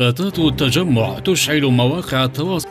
فتاة التجمع تشعل مواقع التواصل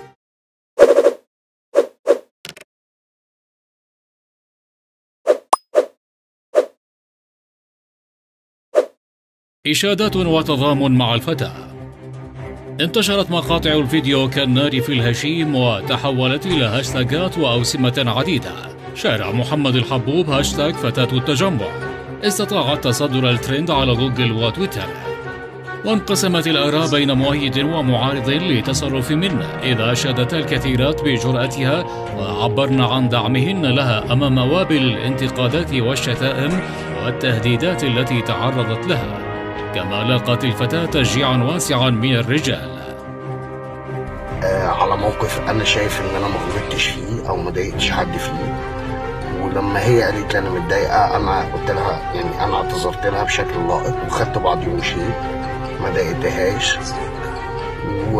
إشادات وتضامن مع الفتاة انتشرت مقاطع الفيديو كالنار في الهشيم وتحولت إلى هاشتاجات وأوسمة عديدة شارع محمد الحبوب هاشتاج فتاة التجمع استطاعت تصدر الترند على جوجل وتويتر وانقسمت الآراء بين مؤيد ومعارض لتصرف منه إذا أشادت الكثيرات بجرأتها وعبرن عن دعمهن لها أمام وابل الانتقادات والشتائم والتهديدات التي تعرضت لها كما لاقت الفتاة تشجيعا واسعا من الرجال آه على موقف انا شايف ان انا ما غلطتش فيه او ما ضايقتش حد فيه ولما هي قالت لي انا متضايقه انا قلت لها يعني انا اعتذرت لها بشكل لائق وخدت بعضي ومشيت ما ضايقتهاش و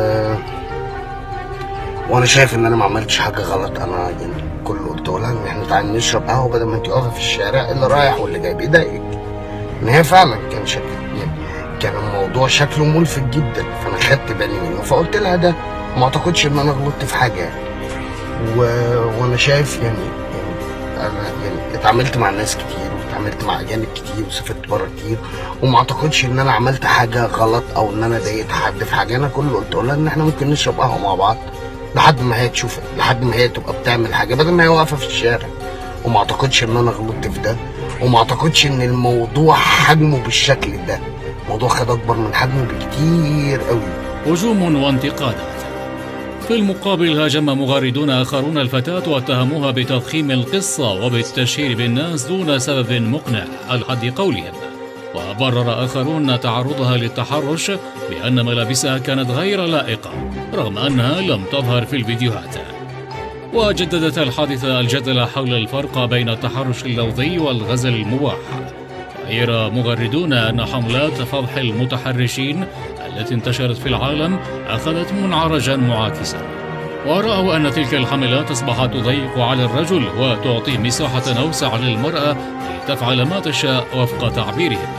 وانا شايف ان انا ما عملتش حاجه غلط انا يعني كل اللي قلته لها ان احنا تعالى نشرب قهوه بدل ما انت واقفه في الشارع اللي رايح واللي جاي بيضايقك ان هي فعلا كان شكل يعني كان الموضوع شكله ملفت جدا فانا خدت بالي منه فقلت لها ده ما اعتقدش ان انا غلطت في حاجه يعني و... وانا شايف يعني يعني انا يعني اتعاملت مع ناس كتير واتعاملت مع اجانب كتير وسافرت بره كتير وما اعتقدش ان انا عملت حاجه غلط او ان انا ضايقت حد في حاجه انا كل اللي قلته لها ان احنا ممكن نشرب قهوه مع بعض لحد ما هي تشوف لحد ما هي تبقى بتعمل حاجه بدل ما هي واقفه في الشارع وما اعتقدش ان انا غلطت في ده وما اعتقدش ان الموضوع حجمه بالشكل ده الموضوع خد اكبر من حجمه بكتير قوي هجوم وانتقادات في المقابل هاجم مغردون آخرون الفتاة واتهموها بتضخيم القصة وبالتشهير بالناس دون سبب مقنع على حد قولهم وبرر آخرون تعرضها للتحرش بأن ملابسها كانت غير لائقة رغم أنها لم تظهر في الفيديوهات وجددت الحادثة الجدل حول الفرق بين التحرش اللفظي والغزل المباح ويرى مغردون أن حملات فضح المتحرشين التي انتشرت في العالم أخذت منعرجا معاكسا ورأوا أن تلك الحملات أصبحت تضيق على الرجل وتعطي مساحة أوسع للمرأة لتفعل ما تشاء وفق تعبيرهم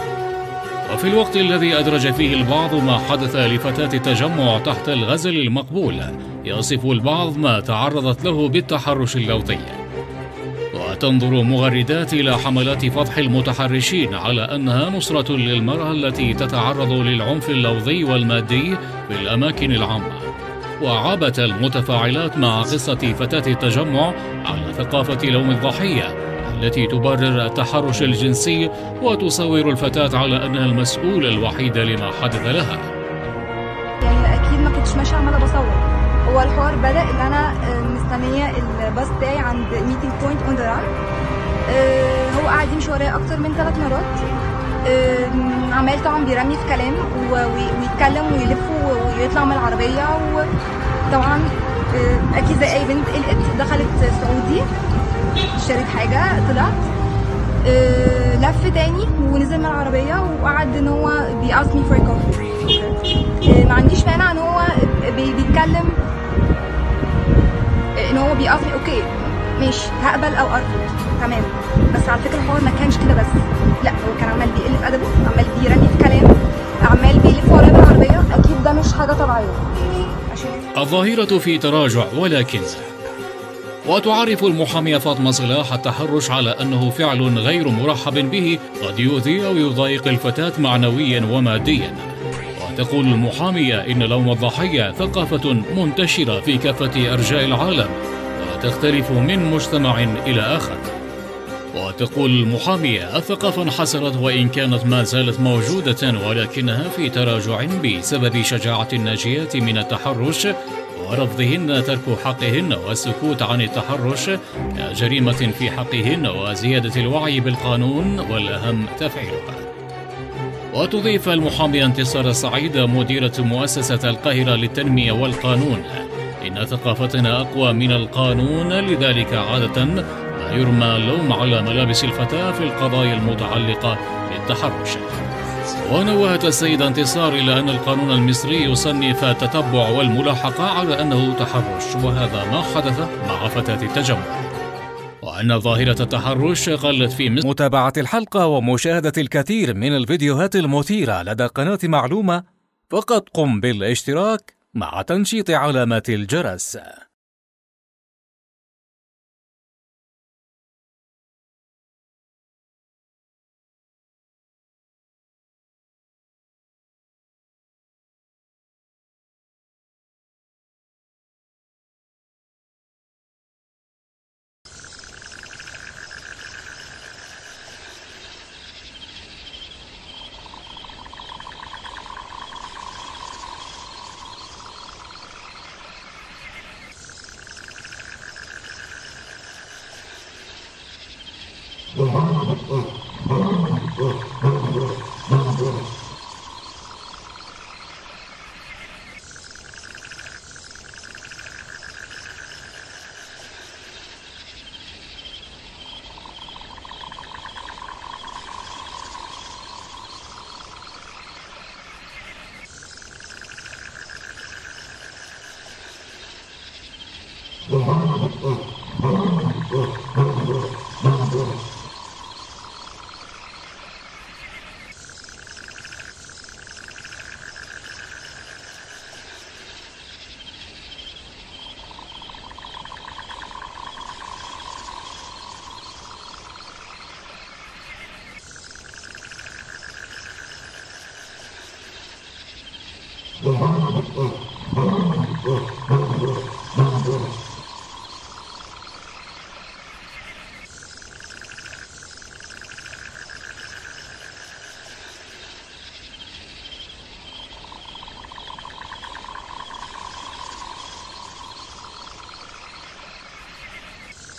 وفي الوقت الذي أدرج فيه البعض ما حدث لفتاة التجمع تحت الغزل المقبول يصف البعض ما تعرضت له بالتحرش اللوطي وتنظر مغردات إلى حملات فضح المتحرشين على أنها نصرة للمرأة التي تتعرض للعنف اللفظي والمادي في الأماكن العامة وعابت المتفاعلات مع قصة فتاة التجمع على ثقافة لوم الضحية التي تبرر التحرش الجنسي وتصور الفتاة على أنها المسؤولة الوحيدة لما حدث لها يعني اكيد ما كنتش ماشيه عماله بصور هو الحوار بدا ان انا آه، مستنيه الباص بتاعي عند ميتنج بوينت اون ذا ران هو قعد يمشي ورايا اكتر من ثلاث مرات آه، عمال طبعا بيرمي في كلام و- وي- ويتكلم ويلف و- ويطلع من العربيه وطبعا آه، اكيد زي اي بنت قلقت دخلت سعودي اشتريت حاجه طلعت آه، لف تاني ونزل من العربيه وقعد ان هو بيأسك مي فور كوفي ما عنديش مانع ان هو بي- بيتكلم آه، ان هو بيأسك اوكي ماشي هقبل او ارفض تمام بس على فكره الحوار ما كانش كده بس لا هو كان عمال بيقل في ادبه عمال بيرمي في كلام عمال بيلف ورايا بالعربيه اكيد ده مش حاجه طبيعيه عشان الظاهرة في تراجع ولكن وتعرف المحامية فاطمة صلاح التحرش على أنه فعل غير مرحب به قد يؤذي أو يضايق الفتاة معنويا وماديا وتقول المحامية إن لوم الضحية ثقافة منتشرة في كافة أرجاء العالم وتختلف من مجتمع إلى آخر وتقول المحامية الثقافة انحسرت وإن كانت ما زالت موجودة ولكنها في تراجع بسبب شجاعة الناجيات من التحرش ورفضهن ترك حقهن والسكوت عن التحرش كجريمة في حقهن وزيادة الوعي بالقانون والأهم تفعيلها وتضيف المحامية انتصار السعيد مديرة مؤسسة القاهرة للتنمية والقانون إن ثقافتنا أقوى من القانون لذلك عادة ما يرمى اللوم على ملابس الفتاة في القضايا المتعلقة بالتحرش ونوهت السيدة انتصار إلى أن القانون المصري يصنف التتبع والملاحقة على أنه تحرش وهذا ما حدث مع فتاة التجمع وأن ظاهرة التحرش قلت في مصر متابعة الحلقة ومشاهدة الكثير من الفيديوهات المثيرة لدى قناة معلومة فقط قم بالاشتراك مع تنشيط علامة الجرس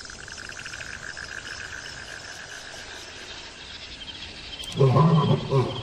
Mm-hmm.